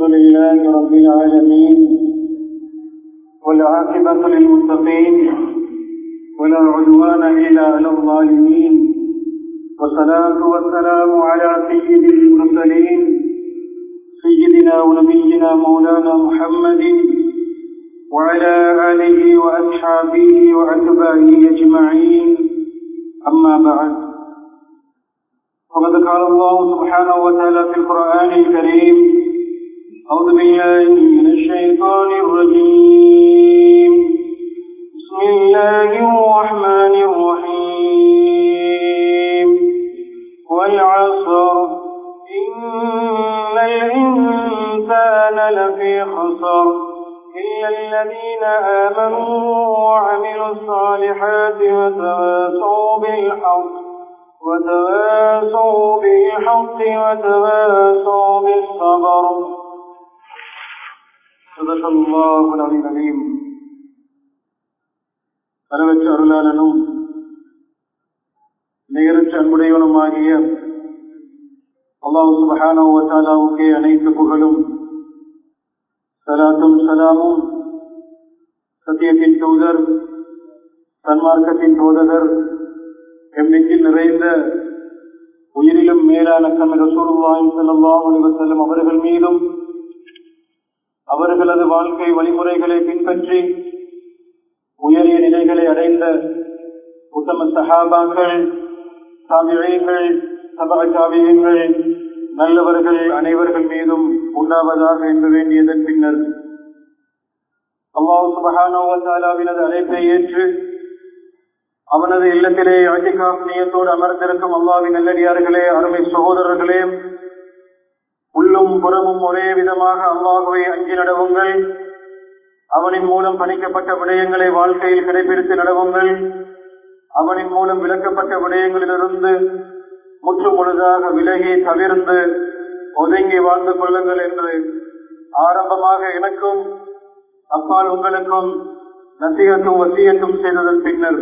لله رب العالمين والعاقبة للمتقين ولا عدوان إلا على الظالمين والصلاة والسلام على سيد المرسلين سيدنا ونبينا مولانا محمد وعلى آله وأصحابه وأتباعه أجمعين أما بعد وقد قال الله سبحانه وتعالى في القرآن الكريم أعوذ بالله من الشيطان الرجيم بسم الله الرحمن الرحيم والعصر إن الإنسان لفي خسر إلا الذين آمنوا وعملوا الصالحات وتواصوا بالحق وتواصوا بالحق وتواصوا بالصبر صدق الله العلي العليم அறவற்ற அருளாளனும் நிகரற்ற அன்புடையவனுமாகிய அல்லாஹு சுபஹானவுக்கே அனைத்து புகழும் சலாத்தும் சலாமும் சத்தியத்தின் தூதர் சன்மார்க்கத்தின் போதகர் எம் நெஞ்சில் நிறைந்த உயிரிலும் மேலான கண்ண ரசூலுல்லாஹி ஸல்லல்லாஹு அலைஹி வஸல்லம் அவர்கள் மீதும் அவர்களது வாழ்க்கை வழிமுறைகளை பின்பற்றி உயரிய நிலைகளை அடைந்த உத்தம சஹாபாக்கள் சாமியங்கள் சபக சாமியங்கள் நல்லவர்கள் அனைவர்கள் மீதும் உண்டாவதாக என்று வேண்டியதன் பின்னர் அல்லாஹு சுபஹானோவத்தாலாவினது அழைப்பை ஏற்று அவனது இல்லத்திலே அஜிகாப் நியத்தோடு அமர்ந்திருக்கும் அல்லாவின் நல்லடியார்களே அருமை சகோதரர்களே உள்ளும் புறமும் ஒரே விதமாக அல்லாஹுவை அஞ்சி நடவுங்கள் அவனின் மூலம் பணிக்கப்பட்ட விடயங்களை வாழ்க்கையில் கடைபிடித்து நடவுங்கள் அவனின் மூலம் விளக்கப்பட்ட விடயங்களிலிருந்து முற்று முழுதாக விலகி தவிர்ந்து ஒதுங்கி வாழ்ந்து கொள்ளுங்கள் என்று ஆரம்பமாக எனக்கும் அப்பால் உங்களுக்கும் நசிகத்தும் வசியத்தும் செய்ததன் பின்னர்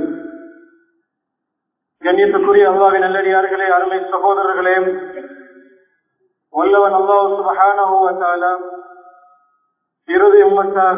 கண்ணியத்துக்குரிய அல்லாவின் நல்லடியார்களே அருமை சகோதரர்களே வல்லவன் அல்லாஹ் சுபஹானஹுவத்தால இறுதி உம்மத்தாக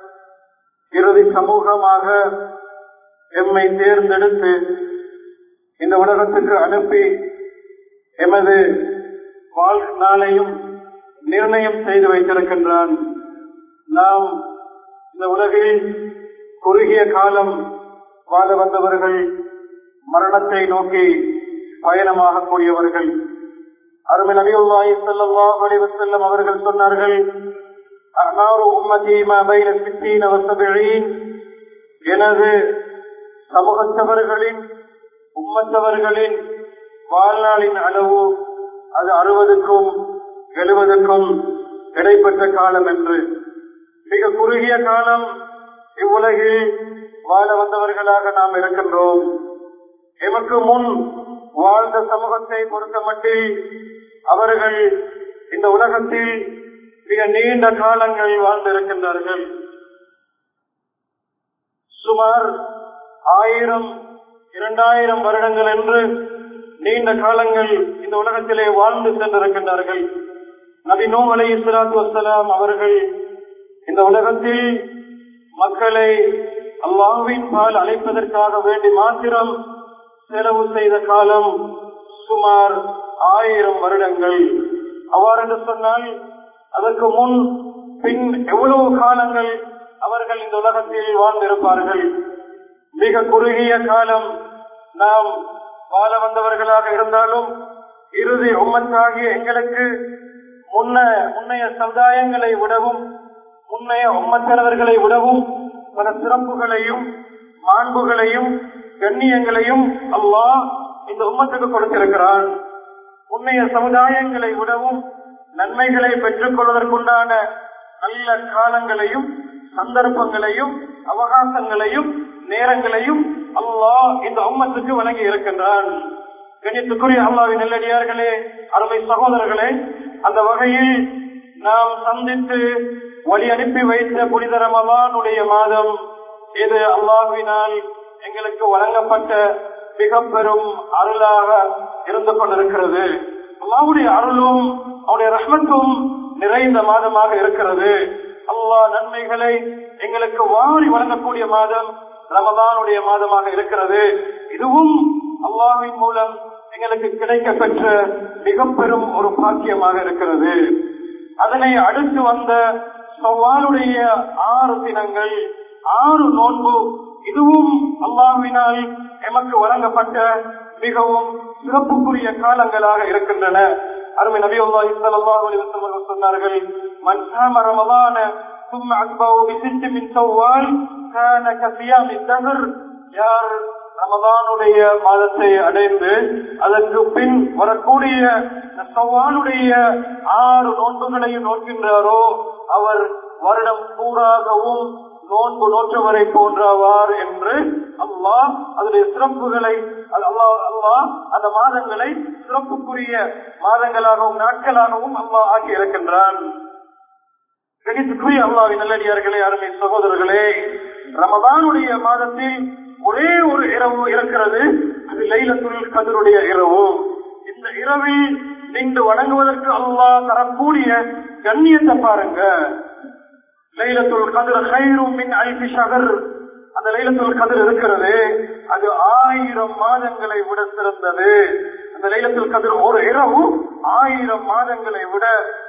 இறுதி சமூகமாக எம்மை தேர்ந்தெடுத்து இந்த உலகத்துக்கு அனுப்பி எமது வாழ்நாளையும் நிர்ணயம் செய்து வைத்திருக்கின்றான் நாம் இந்த உலகில் குறுகிய காலம் வாழ வந்தவர்கள் மரணத்தை நோக்கி பயணமாக கூடியவர்கள் அருமை நபியுல்லாஹி ஸல்லல்லாஹு அலைஹி வஸல்லம் அவர்கள் சொன்னார்கள் அனாரு உம்மதி மா பைன 60 வ 70 எனது சமூகத்தவர்களின் உம்மத்தவர்களின் வாழ்நாளின் அளவு அது அறுபதுக்கும் எழுபதுக்கும் இடைப்பட்ட காலம் என்று மிக குறுகிய காலம் இவ்வுலகில் வாழ வந்தவர்களாக நாம் இருக்கின்றோம் எமக்கு முன் வாழ்ந்த சமூகத்தை பொறுத்த மட்டில் அவர்கள் இந்த உலகத்தில் மிக நீண்ட காலங்கள் வாழ்ந்திருக்கின்றார்கள் சுமார் ஆயிரம் இரண்டாயிரம் வருடங்கள் என்று நீண்ட காலங்கள் இந்த உலகத்திலே வாழ்ந்து சென்றிருக்கின்றார்கள் நபி நூ அலை இஸ்லாத்து வசலாம் அவர்கள் இந்த உலகத்தில் மக்களை அல்லாவின் பால் அழைப்பதற்காக வேண்டி மாத்திரம் செலவு செய்த காலம் சுமார் ஆயிரம் வருடங்கள் அவ்வாறு என்று சொன்னால் அதற்கு முன் பின் எவ்வளவு காலங்கள் அவர்கள் இந்த உலகத்தில் வாழ்ந்திருப்பார்கள் மிக குறுகிய காலம் நாம் வாழ வந்தவர்களாக இருந்தாலும் இறுதி உம்மத்தாகிய எங்களுக்கு முன்ன முன்னைய சமுதாயங்களை விடவும் முன்னைய உம்மத்தினவர்களை விடவும் பல சிறப்புகளையும் மாண்புகளையும் கண்ணியங்களையும் அல்லாஹ் இந்த உம்மத்துக்கு கொடுத்திருக்கிறான் முன்னைய சமுதாயங்களை விடவும் நன்மைகளை பெற்றுக் கொள்வதற்குண்டான நல்ல காலங்களையும் சந்தர்ப்பங்களையும் அவகாசங்களையும் நேரங்களையும் அல்லாஹ் இந்த உம்மத்துக்கு வழங்கி இருக்கின்றான் கணித்துக்குரிய அல்லாவின் நெல்லடியார்களே அருமை சகோதரர்களே அந்த வகையில் நாம் சந்தித்து வழி அனுப்பி வைத்த புனித ரமலானுடைய மாதம் இது அல்லாஹ்வினால் எங்களுக்கு வழங்கப்பட்ட மிக பெரும் அருளாக இருந்து கொண்டிருக்கிறது அல்லாவுடைய அருளும் அவருடைய ரஹ்மத்தும் நிறைந்த மாதமாக இருக்கிறது அல்லாஹ் நன்மைகளை எங்களுக்கு வாரி வழங்கக்கூடிய மாதம் ரமதானுடைய மாதமாக இருக்கிறது இதுவும் அல்லாஹின் மூலம் எங்களுக்கு கிடைக்க பெற்ற மிக பெரும் ஒரு பாக்கியமாக இருக்கிறது அதனை அடுத்து வந்த சவாலுடைய ஆறு தினங்கள் ஆறு நோன்பு இதுவும் அல்லாஹ்வினால் எமக்கு வழங்கப்பட்ட மிகவும் சிறப்புக்குரிய காலங்களாக இருக்கின்றன அருமை நபி அல்லாஹி ஸல்லல்லாஹு அலைஹி வஸல்லம் சொன்னார்கள் மன் ஸாம ரமலான ثم أتبعه بست من سوال كان كصيام الدهر யார் ரமதானுடைய மாதத்தை அடைந்து அதற்கு பின் வரக்கூடிய சவாலுடைய ஆறு நோன்புகளையும் நோக்கின்றாரோ அவர் வருடம் பூராகவும் நோன்பு நோற்றவரை போன்றவார் என்று அல்லாஹ் அதனுடைய சிறப்புகளை அல்லாஹ் அல்லாஹ் அந்த மாதங்களை சிறப்புக்குரிய மாதங்களாகவும் நாட்களாகவும் அல்லாஹ் ஆக்கி இருக்கின்றான் கணித்துக்குரிய அல்லாவின் நல்லடியார்களே அருமை சகோதரர்களே ரமதானுடைய மாதத்தில் ஒரே ஒரு இரவு இருக்கிறது அது லைலத்துல் கதருடைய இரவு இந்த இரவில் நின்று வணங்குவதற்கு அல்லாஹ் தரக்கூடிய கண்ணியத்தை பாருங்க லைலத்துல் கதிர் ஹைரும் மின் அல்பி ஷஹர் அந்த லைலத்துல் கதிர் இருக்கிறது அது ஆயிரம் மாதங்களை விட சிறந்தது அந்த லைலத்துல் கதிர் ஒரு இரவு ஆயிரம் மாதங்களை விட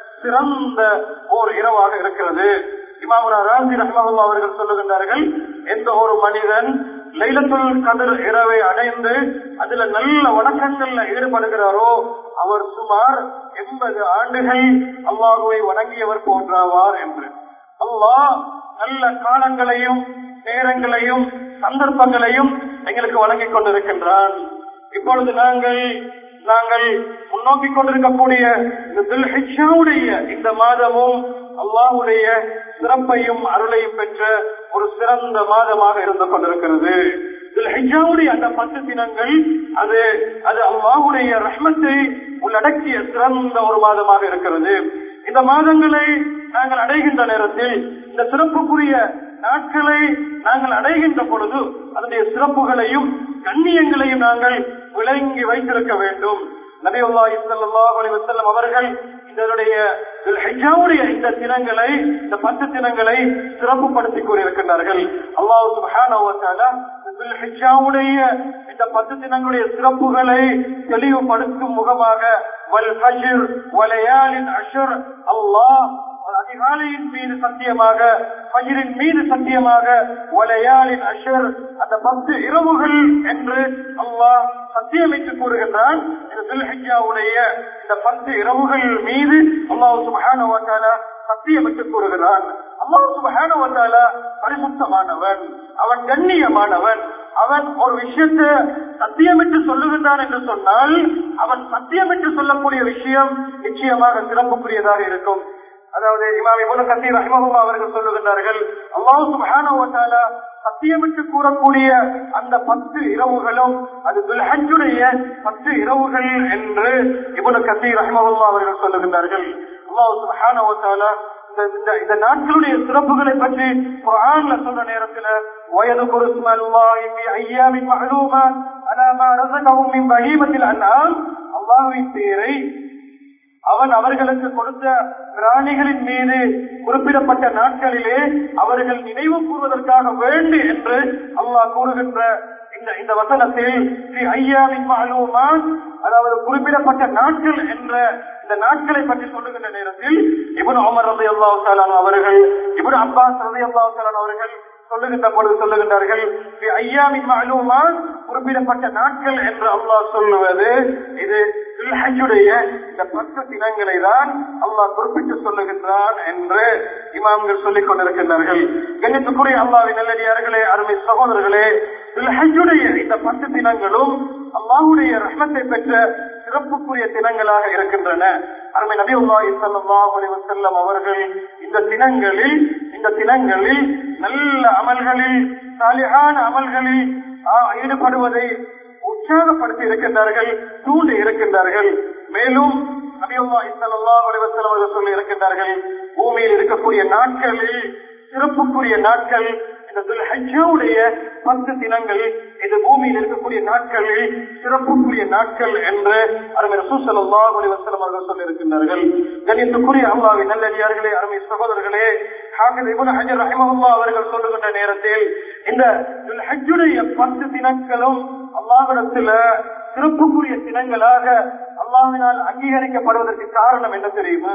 சிறந்த ஓர் இரவாக இருக்கிறது இமாமுனா ராசி ரஹ்மஹுல்லா அவர்கள் சொல்லுகின்றார்கள் எந்த ஒரு மனிதன் லைலத்துல் கதிர் இரவை அடைந்து அதுல நல்ல வணக்கங்கள்ல ஈடுபடுகிறாரோ அவர் சுமார் எண்பது ஆண்டுகள் அல்லாஹுவை வணங்கியவர் போன்றாவார் என்று அல்லாஹ் நல்ல காலங்களையும் நேரங்களையும் சந்தர்ப்பங்களையும் எங்களுக்கு வழங்கிக் கொண்டிருக்கின்றான் இப்பொழுது நாங்கள் நாங்கள் முன்னோக்கி கொண்டிருக்கக்கூடிய இந்த துல்ஹிஜாவுடைய இந்த மாதமும் அல்லாஹுடைய சிறப்பையும் அருளையும் பெற்ற ஒரு சிறந்த மாதமாக இருந்து கொண்டிருக்கிறது துல்ஹிஜாவுடைய அந்த பத்து தினங்கள் அது அது அல்லாஹுடைய ரஹ்மத்தை உள்ளடக்கிய சிறந்த ஒரு மாதமாக இருக்கிறது இந்த மாதங்களை நாங்கள் அடைகின்ற நேரத்தில் இந்த சிறப்புக்குரிய நாட்களை நாங்கள் அடைகின்ற பொழுது அதனுடைய சிறப்புகளையும் கண்ணியங்களையும் நாங்கள் விளங்கி வைத்திருக்க வேண்டும் நபியுல்லாஹி ஸல்லல்லாஹு அலைஹி வஸல்லம் அவர்கள் இதனுடைய ஹஜ்ஜாவுடைய இந்த தினங்களை இந்த பத்து தினங்களை சிறப்புப்படுத்தி கூறியிருக்கின்றார்கள் அல்லாஹ் சுப்ஹானஹு வ தஆலா ஹஜ்ஜாவுடைய இந்த பத்து தினங்களுடைய சிறப்புகளை தெளிவுபடுத்தும் முகமாக வல் ஃபஜ்ர் வலயாலின் அஷ்ர் அல்லாஹ் அதிகாலையின் மீது சத்தியமாக பயிரின் மீது சத்தியமாக ஒலையாளின் அஷர் அந்த பத்து இரவுகள் என்று அல்லாஹ் சத்தியமிட்டு கூறுகின்றான் உடைய இந்த பத்து இரவுகள் மீது அல்லாஹ் சுபஹான சத்தியமிட்டு கூறுகிறான் அல்லாஹ் சுபஹான பரிசுத்தமானவன் அவன் கண்ணியமானவன் அவன் ஒரு விஷயத்தை சத்தியமிட்டு சொல்லுகின்றான் என்று சொன்னால் அவன் சத்தியமிட்டு சொல்லக்கூடிய விஷயம் நிச்சயமாக சிறப்புக்குரியதாக இருக்கும் அதாவது இமாம் இபுல் கசீர் ரஹ்மஹுல்லா அவர்கள் சொல்லுகின்றார்கள் அல்லாஹ் சுப்ஹானஹு வ தஆலா சத்தியமிட்டு கூறக்கூடிய அந்த பத்து இரவுகளும் அது துல்ஹஜ்ஜுடைய பத்து இரவுகள் என்று இபுல் கசீர் ரஹ்மஹுல்லா அவர்கள் சொல்லுகின்றார்கள் அல்லாஹ் சுப்ஹானஹு வ தஆலா இந்த இந்த நாட்களுடைய சிறப்புகளை பற்றி குர்ஆன்ல சொல்ற நேரத்துல ويذكر اسم الله في ايام معلومات على ما رزقهم من بهيمة الانعام அல்லாஹ்வின் பெயரை அவன் அவர்களுக்கு கொடுத்த பிராணிகளின் மீது குறிப்பிடப்பட்ட நாட்களிலே அவர்கள் நினைவு கூறுவதற்காக வேண்டு என்று அல்லாஹ் கூறுகின்ற இந்த இந்த வசனத்தில் ஸ்ரீ ஐயாவின் மாலுமான் அதாவது குறிப்பிடப்பட்ட நாட்கள் என்ற இந்த நாட்களை பற்றி சொல்லுகின்ற நேரத்தில் இபுன் அமர் ரதி அல்லாஹ் அவர்கள் இபுன் அப்பாஸ் ரதி அல்லாஹ் அவர்கள் சொல்லுகின்ற பொழுது சொல்லுகின்றார்கள் ஐயாவின் மாலுமான் குறிப்பிடப்பட்ட நாட்கள் என்று அல்லாஹ் சொல்லுவது இது ஹஜ்ஜுடைய இந்த பத்து தினங்களை தான் அல்லாஹ் குறிப்பிட்டு சொல்லுகின்றான் என்று இமாம்கள் சொல்லிக் கொண்டிருக்கின்றார்கள் கண்ணித்துக்குரிய அல்லாவின் நல்லடியார்களே அருமை சகோதரர்களே ஹஜ்ஜுடைய இந்த பத்து தினங்களும் அல்லாஹுடைய ரஹ்மத்தை பெற்ற சிறப்புக்குரிய தினங்களாக இருக்கின்றன அருமை நபி உல்லாஹி ஸல்லல்லாஹு அலைஹி வஸல்லம் அவர்கள் இந்த தினங்களில் இந்த தினங்களில் நல்ல அமல்களில் சாலிஹான அமல்களில் ஈடுபடுவதை உற்சாகப்படுத்தி இருக்கின்றார்கள் தூண்டி இருக்கின்றார்கள் மேலும் நபியுல்லாஹி ஸல்லல்லாஹு அலைஹி வஸல்லம் அவர்கள் சொல்லி இருக்கின்றார்கள் பூமியில் இருக்கக்கூடிய நாட்களில் சிறப்புக்குரிய நாட்கள் இந்த துல்ஹஜ்ஜாவுடைய பத்து தினங்கள் இது பூமியில் இருக்கக்கூடிய நாட்களில் சிறப்புக்குரிய நாட்கள் என்று அருமை ரசூசல்லாஹ் அலிவசலம் அவர்கள் சொல்லியிருக்கின்றார்கள் கணித்துக்குரிய அல்லாவின் நல்லடியார்களே அருமை சகோதரர்களே ஹாஃபிஸ் இப்னு ஹஜர் ரஹிமஹுல்லாஹ் அவர்கள் சொல்லுகின்ற நேரத்தில் இந்த துல்ஹஜ்ஜுடைய பத்து தினங்களும் அல்லாஹ்விடத்தில் சிறப்புக்குரிய தினங்களாக அல்லாஹ்வினால் அங்கீகரிக்கப்படுவதற்கு காரணம் என்ன தெரியுமா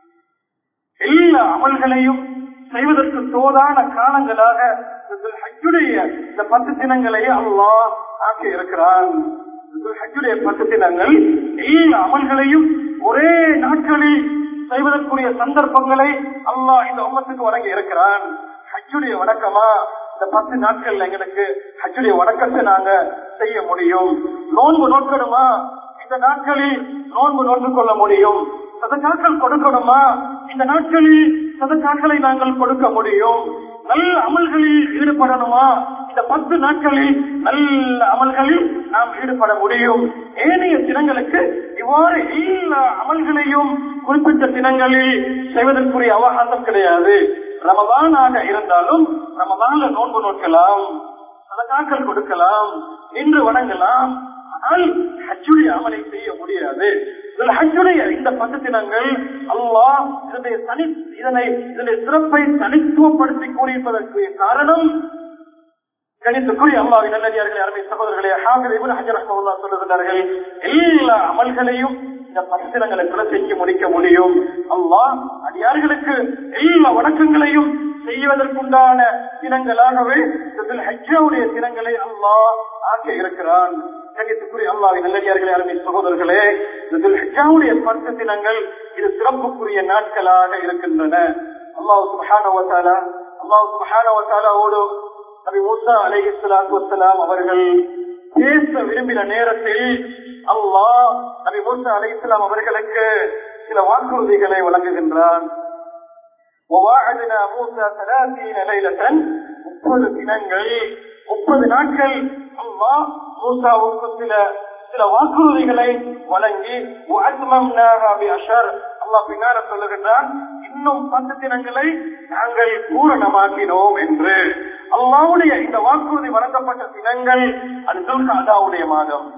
எல்லா அமல்களையும் செய்வதற்கு தோதான காலங்களாக ஹஜ்ஜுடைய இந்த பத்து தினங்களை அல்லாஹ் ஆக்கி இருக்கிறான் ஹஜ்ஜுடைய பத்து தினங்கள் எல்லா அமல்களையும் ஒரே நாட்களில் செய்வதற்குரிய சந்தர்ப்பங்களை அல்லாஹ் இந்த உமத்துக்கு வழங்கி இருக்கிறான் ஹஜ்ஜுடைய வணக்கமா இந்த பத்து நாட்கள்ல எங்களுக்கு ஹஜ்ஜுடைய வணக்கத்தை நாங்க செய்ய முடியும் நோன்பு நோக்கணுமா இந்த நாட்களில் நோன்பு நோட்டு கொள்ள முடியும் சதக்காக்கள் கொடுக்கணுமா இந்த நாட்களில் சதக்காக்களை நாங்கள் கொடுக்க முடியும் நல்ல அமல்களில் ஈடுபடணுமா இந்த பத்து நாட்களில் நல்ல அமல்களில் நாம் ஈடுபட முடியும் ஏனைய தினங்களுக்கு இவ்வாறு எல்லா அமல்களையும் குறிப்பிட்ட தினங்களில் செய்வதற்குரிய அவகாசம் கிடையாது ரமதானாக இருந்தாலும் ரமதான்ல நோன்பு நோக்கலாம் சதக்காக்கள் கொடுக்கலாம் நின்று வணங்கலாம் ஆனால் ஹஜ்ஜுடைய அமலை செய்ய முடியாது ஹஜ்ஜுடைய இந்த பத்து தினங்கள் அல்லாஹ் இதனுடைய தனி இதனை இதனுடைய சிறப்பை தனித்துவப்படுத்தி கூறியிருப்பதற்கு காரணம் கணித்துக்குரிய அல்லாவின் நல்லடியார்களே அருமை சகோதரர்களே ஹாபிர் இப்னு ஹஜர் ரஹ்மத்துல்லாஹ் சொல்லுகிறார்கள் எல்லா அமல்களையும் இந்த பத்து தினங்களுக்குள்ள செஞ்சு முடிக்க முடியும் அல்லாஹ் அடியார்களுக்கு எல்லா வணக்கங்களையும் செய்வதற்குண்டான தினங்களாகவே ஹஜ்ஜாவுடைய தினங்களை அல்லாஹ் ஆக்க இருக்கிறான் கண்ணியத்துக்குரிய அல்லாவின் நல்லடியார்களே அருமை சகோதரர்களே இதில் ஹஜ்ஜாவுடைய பத்து தினங்கள் இது சிறப்புக்குரிய நாட்களாக இருக்கின்றன அல்லாஹ் சுபஹானவத்தாலா அல்லாஹ் சுபஹானவத்தாலாவோடு நபி மூசா அலைஹி ஸலாத்து வஸ்ஸலாம் அவர்கள் பேச விரும்பின நேரத்தில் அல்லாஹ் நபி மூசா அலைஹிஸ்ஸலாம் அவர்களுக்கு சில வாக்குறுதிகளை வழங்குகின்றான் وواعدنا موسى ثلاثين ليلة முப்பது தினங்கள் முப்பது நாட்கள் அல்லாஹ் மூசாவுக்கு சில சில வாக்குறுதிகளை வழங்கி அல்லாஹ் பின்னால சொல்லுகின்றான் இன்னும் பத்து தினங்களை நாங்கள் பூரணமாக்கினோம் என்று அல்லாவுடைய இந்த வாக்குறுதி வழங்கப்பட்ட தினங்கள் அது துல்காதாவுடைய மாதம்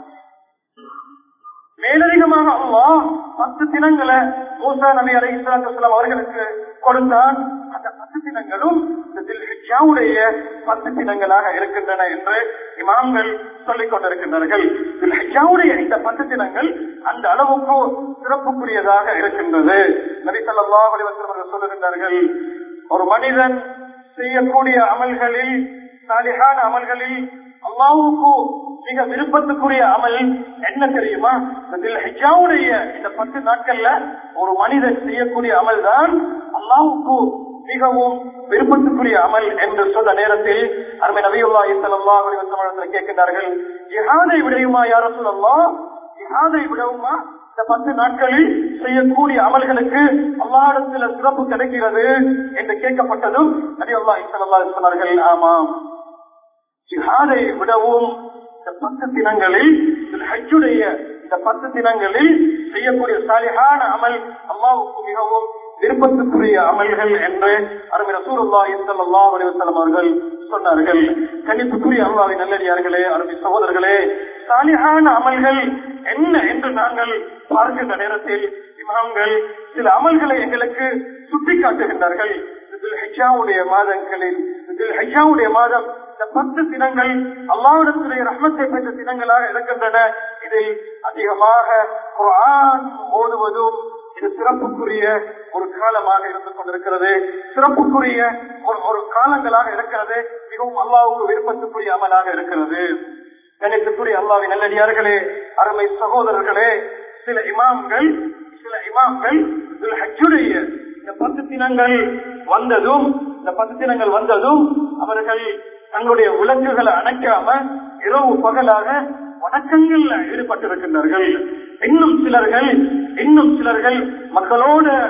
மேலதிகமாக அல்லாஹ் பத்து தினங்களை மூசா நபி அலை இஸ்லாம் அவர்களுக்கு கொடுத்தான் அந்த பத்து தினங்களும் ஹிஜாவுடைய பத்து தினங்களாக இருக்கின்றன என்று இமாம்கள் சொல்லிக் கொண்டிருக்கின்றார்கள் ஹிஜாவுடைய இந்த பத்து தினங்கள் அந்த அளவுக்கு சிறப்புக்குரியதாக இருக்கின்றது நபி சொல்லா அவர்கள் சொல்லுகின்றார்கள் ஒரு மனிதன் செய்யக்கூடிய அமல்களில் சாலிகான அமல்களில் அல்லாவுக்கு மிக விருப்பத்துக்குரிய அமல் என்ன தெரியுமா ஹிஜாவுடைய இந்த பத்து நாட்கள்ல ஒரு மனிதன் செய்யக்கூடிய அமல் தான் அல்லாவுக்கு மிகவும் விருப்பத்துக்குரிய அமல் என்று சொன்ன நேரத்தில் அருமை நபியுல்லா இசல்லா வலிவசமத்தில் கேட்கின்றார்கள் ஜிஹாதை விடையுமா யார சொல்லலாம் ஜிஹாதை விடவுமா இந்த பத்து நாட்களில் செய்யக்கூடிய அமல்களுக்கு அல்லாடத்துல சிறப்பு கிடைக்கிறது என்று கேட்கப்பட்டதும் நபி அல்லா இசல்லா சொன்னார்கள் ஆமாம் ஜிஹாதை விடவும் இந்த பத்து தினங்களில் ஹஜ்ஜுடைய இந்த பத்து தினங்களில் செய்யக்கூடிய சாலிகான அமல் அல்லாவுக்கு மிகவும் விருப்பத்துக்குரிய அமல்கள் என்று அருமை ரசூலுல்லா இசல்லா அலிவசலம் அவர்கள் சொன்னார்கள் கணிப்புக்குரிய அல்லாவின் நல்லடியார்களே அருமை சகோதரர்களே சாலிகான அமல்கள் என்ன என்று நாங்கள் பார்க்கின்ற நேரத்தில் இமாம்கள் சில அமல்களை எங்களுக்கு சுட்டி காட்டுகின்றார்கள் ஹஜ்ஜாவுடைய மாதங்களில் ஹஜ்ஜாவுடைய மாதம் இந்த பத்து தினங்கள் அல்லாவிடத்துடைய ரஹ்மத்தை பெற்ற தினங்களாக இருக்கின்றன இதில் அதிகமாக குரான் ஓதுவதும் இது சிறப்புக்குரிய ஒரு காலமாக இருந்து கொண்டிருக்கிறது சிறப்புக்குரிய ஒரு ஒரு காலங்களாக இருக்கிறது மிகவும் அல்லாவுக்கு விருப்பத்துக்குரிய அமலாக இருக்கிறது கணித்துக்குரிய அல்லாவின் நல்லடியார்களே அருமை சகோதரர்களே சில இமாம்கள் சில இமாம்கள் ஹஜ்ஜுடைய இந்த பத்து தினங்கள் வந்ததும் இந்த பத்து தினங்கள் வந்ததும் அவர்கள் தங்களுடைய விளக்குகளை அணைக்காம இரவு பகலாக வணக்கங்கள்ல ஈடுபட்டிருக்கின்றார்கள் இன்னும் சிலர்கள் இன்னும் சிலர்கள் மக்களோட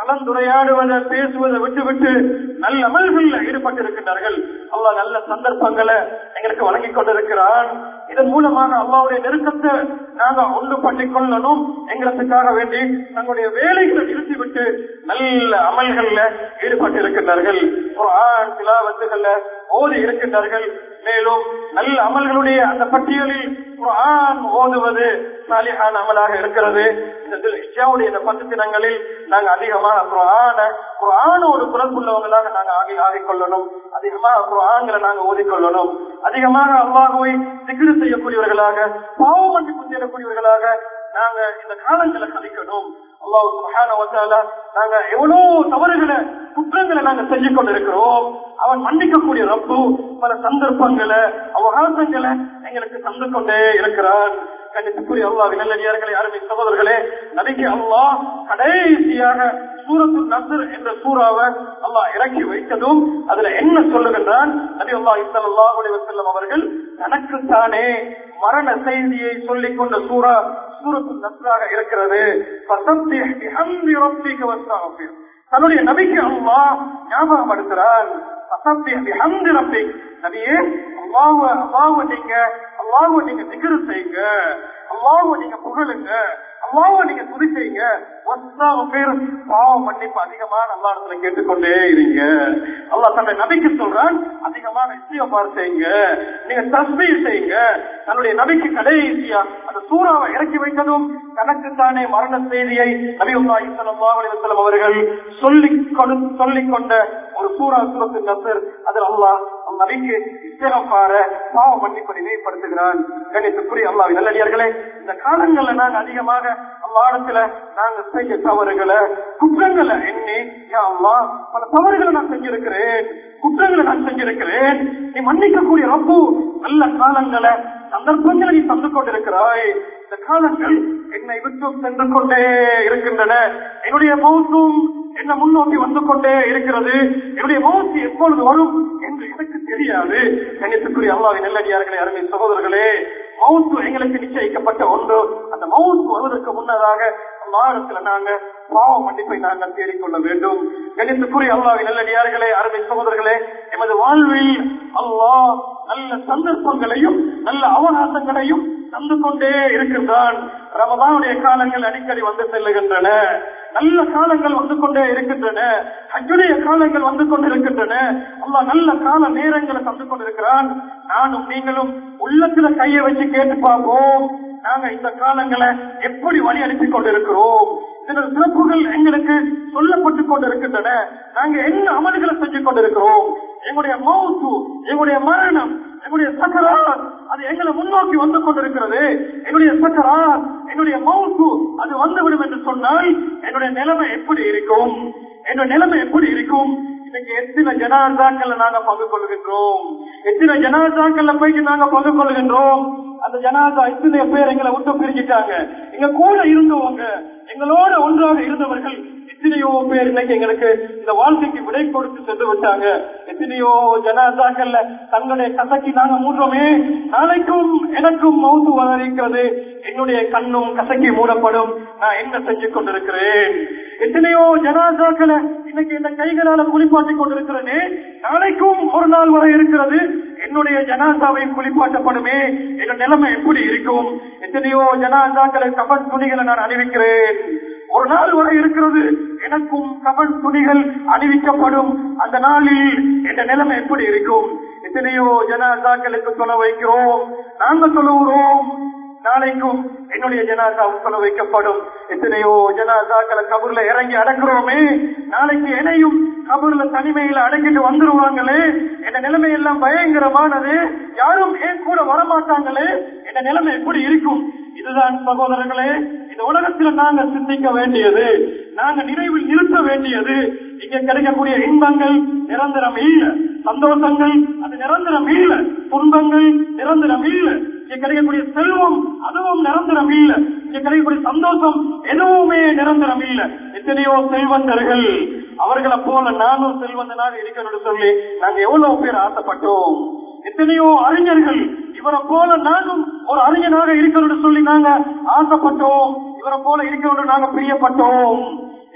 கலந்துரையாடுவதை பேசுவதை விட்டுவிட்டு நல்ல அமல்கள்ல ஈடுபட்டிருக்கின்றார்கள் அல்லாஹ் நல்ல சந்தர்ப்பங்களை எங்களுக்கு வழங்கி கொண்டிருக்கிறான் இதன் மூலமாக அல்லாவுடைய நெருக்கத்தை நாங்க ஒன்று பண்ணிக் கொள்ளணும் எங்களுக்காக வேண்டி தங்களுடைய வேலைகளை நிறுத்திவிட்டு நல்ல அமல்கள்ல ஈடுபட்டிருக்கின்றார்கள் குர்ஆன் திலாவத்துகள்ல ஓதி இருக்கின்றார்கள் மேலும் நல்ல அமல்களுடைய அந்த பட்டியலில் குர்ஆன் ஓதுவது சாலிஹான அமலாக இருக்கிறது இந்த துல்ஹிஜ்ஜாவுடைய இந்த பத்து தினங்களில் நாங்க அதிகமாக குர்ஆன குர்ஆனோடு குரல் நாங்க ஆகி ஆகிக் கொள்ளணும் அதிகமாக குர்ஆன்களை நாங்க ஓதிக்கொள்ளணும் அதிகமாக அல்லாஹுவை திக்ரு செய்யக்கூடியவர்களாக பாவம் மன்னிப்பு செய்யக்கூடியவர்களாக நாங்க இந்த காலங்களை கழிக்கணும் அல்லாஹ் சுப்ஹானஹு வ தஆலா நாங்க எவ்வளவு தவறுகளை குற்றங்களை நாங்க செஞ்சு கொண்டிருக்கிறோம் அவன் மன்னிக்கக்கூடிய ரப்பு பல சந்தர்ப்பங்களை அவகாசங்களை எங்களுக்கு தந்து கொண்டே இருக்கிறான் கண்டிப்புக்குரிய அல்லாஹ் நல்லடியார்களே அருமை சகோதரர்களே நபிக்கு அல்லாஹ் கடைசியாக சூரத்து நசர் என்ற சூறாவை அல்லாஹ் இறக்கி வைத்ததும் அதுல என்ன சொல்லுகின்றான் நபி அல்லாஹ் ஸல்லல்லாஹு அலைஹி வஸல்லம் அவர்கள் தனக்கு தானே மரண செய்தியை சொல்லிக் கொண்ட சூரா சூரத்து நஸ்ராக இருக்கிறது ஃபஸப்பிஹ் பிஹம்தி ரப்பிக வஸ்தக்ஃபிர் தன்னுடைய நபிக்கு அல்லாஹ் ஞாபகப்படுத்துறான் ஃபஸப்பிஹ் பிஹம்தி ரப்பிக் நபியே அல்லாஹ்வ அல்லாஹ்வ நீங்க அல்லாஹ்வ நீங்க திக்ரு செய்யுங்க அல்லாஹ்வ நீங்க புகழுங்க அல்லாஹ்வ நீங்க துதி செய்யுங்க வஸ்தக்ஃபிர் பாவ மன்னிப்பு அதிகமான அல்லாஹ் இடத்துல கேட்டுக்கொண்டே இருங்க அல்லாஹ் தன்னுடைய நபிக்கு சொல்றான் அதிகமான இஸ்திகபார் செய்யுங்க நீங்க தஸ்பீர் செய்யுங்க தன்னுடைய நபிக்கு கடைசியா அந்த சூறாவை இறக்கி வைத்ததும் தனக்கு தானே மரண செய்தியை நபியுல்லாஹி ஸல்லல்லாஹு அலைஹி வஸல்லம் அவர்கள் சொல்லி கொடு சொல்லிக் கொண்ட ஒரு சூரா சூரத்து நசர் அதில் அல்லாஹ் அந்த நபிக்கு இஸ்திகபார பாவ மன்னிப்பை நினைவுபடுத்துகிறான் கணித்துக்குரிய அல்லாஹ் நல்லடியார்களே இந்த காலங்கள்ல நாங்க அதிகமாக அல்லாடத்துல நாங்க செய்ய தவறுகளை குற்றங்களை எண்ணி யா அல்லாஹ் பல தவறுகளை நான் செஞ்சிருக்கிறேன் குற்றங்களை நான் செஞ்சிருக்கிறேன் நீ மன்னிக்கக்கூடிய ரப்பு நல்ல காலங்களை சந்தர்ப்பங்களை நீ தந்து கொண்டிருக்கிறாய் இந்த காலங்கள் என்னை விட்டு சென்று கொண்டே இருக்கின்றன என்னுடைய மௌத்தும் என்ன முன்னோக்கி வந்து கொண்டே இருக்கிறது என்னுடைய மௌத்து எப்பொழுது வரும் என்று எனக்கு தெரியாது கண்ணியத்துக்குரிய அல்லாவின் நல்லடியார்களே அருமை சகோதரர்களே மவுத்து எங்களுக்கு நிச்சயிக்கப்பட்ட ஒன்று அந்த மவுத்து வருவதற்கு முன்னதாக மாதத்துல நாங்க பாவ மன்னிப்பை நாங்கள் தேடிக்கொள்ள வேண்டும் கணித்துக்குரிய அல்லாவின் நல்லடியார்களே அருமை சகோதரர்களே எமது வாழ்வில் அல்லாஹ் நல்ல சந்தர்ப்பங்களையும் நல்ல அவகாசங்களையும் தந்து கொண்டே இருக்கின்றான் ரமதானுடைய காலங்கள் அடிக்கடி வந்து செல்லுகின்றன நல்ல காலங்கள் வந்து கொண்டே இருக்கின்றன ஹஜ்ஜுடைய காலங்கள் வந்து கொண்டிருக்கின்றன அல்லாஹ் நல்ல கால நேரங்களை தந்து கொண்டிருக்கிறான் நானும் நீங்களும் உள்ளத்துல கையை வச்சு கேட்டு பார்ப்போம் நாங்க இந்த காலங்களை எப்படி வழி அனுப்பி கொண்டிருக்கிறோம் சில சிறப்புகள் எங்களுக்கு சொல்லப்பட்டு கொண்டிருக்கின்றன நாங்க என்ன அமல்களை செஞ்சு கொண்டிருக்கிறோம் எங்களுடைய மௌத்து எங்களுடைய மரணம் எங்களுடைய சக்கரார் அது எங்களை முன்னோக்கி வந்து கொண்டிருக்கிறது என்னுடைய சக்கரார் என்னுடைய மௌத்து அது வந்துவிடும் என்று சொன்னால் என்னுடைய நிலைமை எப்படி இருக்கும் என்னுடைய நிலைமை எப்படி இருக்கும் இன்னைக்கு எத்தனை ஜனாதாக்கள்ல நாங்க பங்கு கொள்கின்றோம் எத்தனை ஜனாதாக்கள்ல போயிட்டு நாங்க பங்கு கொள்கின்றோம் அந்த ஜனாதா இத்தனை பேர் எங்களை விட்டு பிரிஞ்சிட்டாங்க எங்க கூட இருந்தவங்க எங்களோட ஒன்றாக இருந்தவர்கள் எத்தனையோ பேர் இன்னைக்கு எங்களுக்கு இந்த வாழ்க்கைக்கு விடை கொடுத்து சென்று விட்டாங்க எத்தனையோ ஜனாதாக்கள்ல தங்களுடைய கசக்கி நாங்க மூன்றோமே நாளைக்கும் எனக்கும் மவுத்து வளர்க்கிறது என்னுடைய கண்ணும் கசக்கி மூடப்படும் நான் என்ன செஞ்சு கொண்டிருக்கிறேன் எத்தனையோ ஜனாதாக்களை இன்னைக்கு இந்த கைகளால குளிப்பாட்டி கொண்டிருக்கிறேனே நாளைக்கும் ஒரு நாள் வரை இருக்கிறது என்னுடைய ஜனாதாவை குளிப்பாட்டப்படுமே என் நிலைமை எப்படி இருக்கும் எத்தனையோ ஜனாதாக்களை கபன் துணிகளை நான் அணிவிக்கிறேன் ஒரு நாள் வரை இருக்கிறது எனக்கும் கபன் துணிகள் அணிவிக்கப்படும் அந்த நாளில் என்ற நிலைமை எப்படி இருக்கும் எத்தனையோ ஜனாதாக்களுக்கு சொல்ல வைக்கிறோம் நாங்க சொல்லுகிறோம் நாளைக்கும் என்னுடைய ஜனாதா சொல்ல வைக்கப்படும் எத்தனையோ ஜனாதாக்களை கபூர்ல இறங்கி அடங்குறோமே நாளைக்கு என்னையும் கபூர்ல தனிமையில அடங்கிட்டு வந்துருவாங்களே என் நிலைமை எல்லாம் பயங்கரமானது யாரும் ஏன் கூட வரமாட்டாங்களே என் நிலைமை எப்படி இருக்கும் இதுதான் சகோதரர்களே இந்த உலகத்துல நாங்க சிந்திக்க வேண்டியது நாங்க நிறைவில் நிறுத்த வேண்டியது இங்க கிடைக்கக்கூடிய இன்பங்கள் நிரந்தரம் இல்ல சந்தோஷங்கள் அது நிரந்தரம் இல்ல துன்பங்கள் நிரந்தரம் இல்ல இங்க கிடைக்கக்கூடிய செல்வம் அதுவும் நிரந்தரம் இல்ல இங்க கிடைக்கக்கூடிய சந்தோஷம் எதுவுமே நிரந்தரம் இல்ல எத்தனையோ செல்வந்தர்கள் அவர்களை போல நானும் செல்வந்தனாக இருக்கணும்னு சொல்லி நாங்க எவ்வளவு பேர் ஆசைப்பட்டோம் எத்தனையோ அறிஞர்கள் இவரை போல நானும் ஒரு அறிஞனாக இருக்கணும்னு சொல்லி நாங்க ஆசைப்பட்டோம் இவரை போல இருக்கணும்னு நாங்க பிரியப்பட்டோம்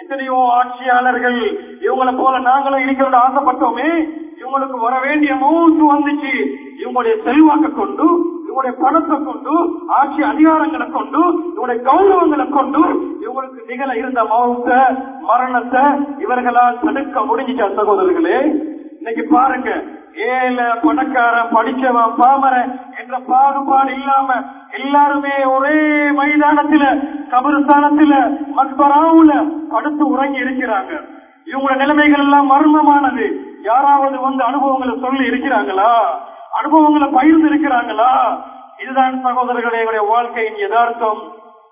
எத்தனையோ ஆட்சியாளர்கள் இவங்களை போல நாங்களும் இருக்கிறோம் ஆசைப்பட்டோமே இவங்களுக்கு வர வேண்டிய மௌத்து வந்துச்சு இவங்களுடைய செல்வாக்க கொண்டு இவங்களுடைய பணத்தை கொண்டு ஆட்சி அதிகாரங்களை கொண்டு இவங்களுடைய கௌரவங்களை கொண்டு இவங்களுக்கு நிகழ இருந்த மௌத்த மரணத்தை இவர்களால் தடுக்க முடிஞ்சிச்சா சகோதரர்களே இன்னைக்கு பாருங்க ஏழை பணக்காரன் படிச்சவன் பாமரன் என்ற பாகுபாடு இல்லாம எல்லாருமே ஒரே மைதானத்துல கபருஸ்தானத்துல மக்பராவுல படுத்து உறங்கி இருக்கிறாங்க இவங்களோட நிலைமைகள் எல்லாம் மர்மமானது யாராவது வந்து அனுபவங்களை சொல்லி இருக்கிறாங்களா அனுபவங்களை பகிர்ந்து இருக்கிறாங்களா இதுதான் சகோதரர்களே எங்களுடைய வாழ்க்கையின் யதார்த்தம்